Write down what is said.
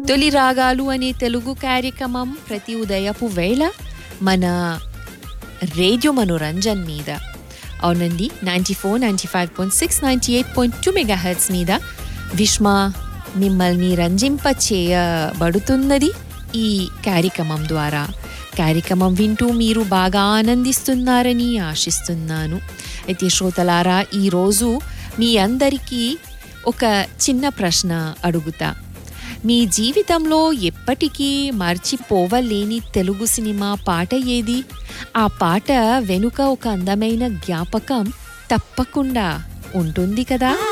తొలి రాగాలు అనే తెలుగు కార్యక్రమం ప్రతి ఉదయపు వేళ మన రేడియో మనోరంజన్ మీద అవునండి ninety four ninety five point six ninety eight point two megahertz మీద విష్మా మిమ్మల్ని రంజింప చేయబడుతున్నది ఈ కార్యక్రమం ద్వారా కార్యక్రమం వింటూ మీరు బాగా ఆనందిస్తున్నారని ఆశిస్తున్నాను అయితే శ్రోతలారా ఈరోజు మీ అందరికీ ఒక చిన్న ప్రశ్న అడుగుతా మీ జీవితంలో ఎప్పటికీ మర్చిపోవలేని తెలుగు సినిమా పాట ఏది ఆ పాట వెనుక ఒక అందమైన జ్ఞాపకం తప్పకుండా ఉంటుంది కదా